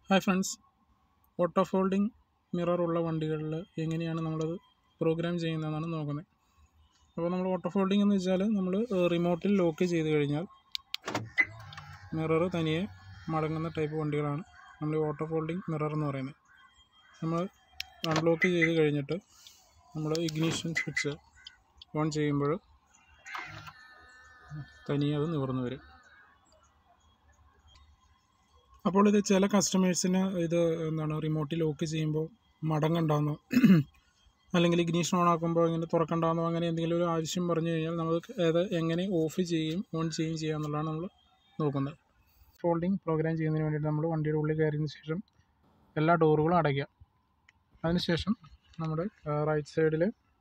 hi friends auto folding mirror ഉള്ള വണ്ടികളിൽ എങ്ങനെയാണ് നമ്മളത് പ്രോഗ്രാം ചെയ്യുന്നതെന്നാണ് നോക്കുന്നത് അപ്പോൾ നമ്മൾ ഓട്ടോ ഫോൾഡിംഗ് എന്ന് വെച്ചാൽ നമ്മൾ റിമോട്ടിൽ ലോക്ക് ചെയ്ത് കഴിഞ്ഞാൽ മിറർ തനിയെ മടങ്ങുന്ന ടൈപ്പ് വണ്ടികളാണ് നമ്മൾ ഈ ഓട്ടോ ഫോൾഡിംഗ് മിറർ എന്ന് പറയുന്നത് നമ്മൾ അൺലോക്ക് ചെയ്ത് കഴിഞ്ഞിട്ട് നമ്മൾ ഇഗ്നീഷൻ സ്വിച്ച് ഓൺ ചെയ്യുമ്പോൾ തനിയെ അത് നിവർന്നു വരും അപ്പോൾ ഇത് ചില കസ്റ്റമേഴ്സിന് ഇത് എന്താണ് റിമോട്ടിൽ ലോക്ക് ചെയ്യുമ്പോൾ മടങ്ങുണ്ടാകുന്നു അല്ലെങ്കിൽ ഇഗ്നീഷൻ ഓൺ ആക്കുമ്പോൾ ഇങ്ങനെ തുറക്കണ്ടാകുന്നോ അങ്ങനെ എന്തെങ്കിലും ഒരു ആവശ്യം പറഞ്ഞു കഴിഞ്ഞാൽ നമുക്ക് അത് എങ്ങനെ ഓഫ് ചെയ്യും ഓൺ ചെയ്യും ചെയ്യുക എന്നുള്ളതാണ് നമ്മൾ നോക്കുന്നത് ഫോൾഡിംഗ് പ്രോഗ്രാം ചെയ്യുന്നതിന് വേണ്ടിയിട്ട് നമ്മൾ വണ്ടിയുടെ ഉള്ളിൽ കയറിയതിന് ശേഷം എല്ലാ ഡോറുകളും അടയ്ക്കുക അതിനുശേഷം നമ്മുടെ റൈറ്റ് സൈഡിൽ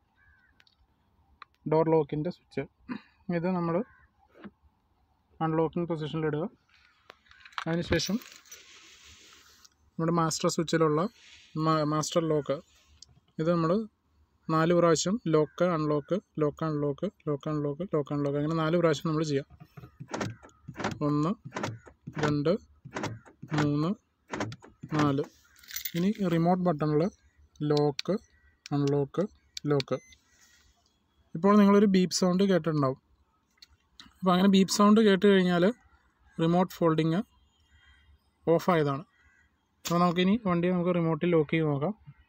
ഡോർ ലോക്കിൻ്റെ സ്വിച്ച് ഇത് നമ്മൾ അൺലോക്കിംഗ് പൊസിഷനിലിടുക അതിനുശേഷം നമ്മുടെ മാസ്റ്റർ സ്വിച്ചിലുള്ള മാസ്റ്റർ ലോക്ക് ഇത് നമ്മൾ നാല് പ്രാവശ്യം lock unlock lock unlock lock unlock lock unlock അങ്ങനെ നാല് പ്രാവശ്യം നമ്മൾ ചെയ്യാം ഒന്ന് രണ്ട് മൂന്ന് നാല് ഇനി റിമോട്ട് ബട്ടണിൽ ലോക്ക് അൺലോക്ക് ലോക്ക് ഇപ്പോൾ നിങ്ങളൊരു ബീപ്പ് സൗണ്ട് കേട്ടിട്ടുണ്ടാവും അപ്പോൾ അങ്ങനെ ബീപ്പ് സൗണ്ട് കേട്ട് കഴിഞ്ഞാൽ റിമോട്ട് ഫോൾഡിങ് ഓഫായതാണ് അപ്പോൾ നമുക്കിനി വണ്ടി നമുക്ക് റിമോട്ടിൽ ലോക്ക് ചെയ്ത് നോക്കാം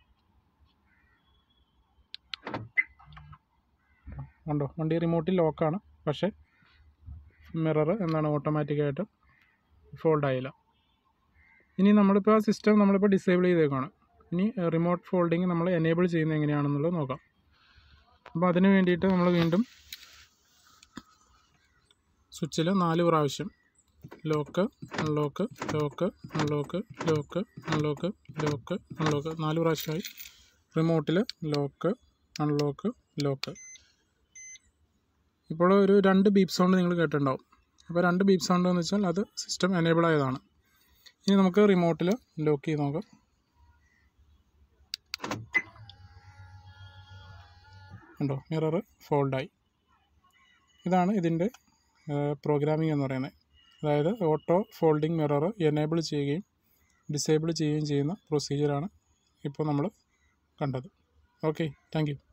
കണ്ടോ വണ്ടി റിമോട്ടിൽ ലോക്കാണ് പക്ഷേ മിറർ എന്താണ് ഓട്ടോമാറ്റിക്കായിട്ട് ഫോൾഡ് ആയില്ല ഇനി നമ്മളിപ്പോൾ ആ സിസ്റ്റം നമ്മളിപ്പോൾ ഡിസേബിൾ ചെയ്തേക്കാണ് ഇനി റിമോട്ട് ഫോൾഡിങ് നമ്മൾ എനേബിൾ ചെയ്യുന്നത് എങ്ങനെയാണെന്നുള്ളത് നോക്കാം അപ്പോൾ അതിന് വേണ്ടിയിട്ട് നമ്മൾ വീണ്ടും സ്വിച്ചിൽ നാല് പ്രാവശ്യം lock unlock lock unlock lock unlock lock unlock നാല് പ്രാവശ്യമായി റിമോട്ടിൽ ലോക്ക് അൺലോക്ക് ലോക്ക് ഇപ്പോൾ ഒരു രണ്ട് ബീപ്പ് സൗണ്ട് നിങ്ങൾ കേട്ടിട്ടുണ്ടാവും അപ്പോൾ രണ്ട് ബീപ്പ് സൗണ്ട് എന്ന് വെച്ചാൽ അത് സിസ്റ്റം എനേബിൾ ആയതാണ് ഇനി നമുക്ക് റിമോട്ടിൽ ലോക്ക് ചെയ്ത് നോക്കാം ഉണ്ടോ മിറർ ഫോൾഡായി ഇതാണ് ഇതിൻ്റെ പ്രോഗ്രാമിംഗ് എന്ന് പറയുന്നത് അതായത് ഓട്ടോ ഫോൾഡിംഗ് മിറർ എനേബിൾ ചെയ്യുകയും ഡിസേബിൾ ചെയ്യുകയും ചെയ്യുന്ന പ്രൊസീജിയറാണ് ഇപ്പോൾ നമ്മൾ കണ്ടത് ഓക്കെ താങ്ക് യു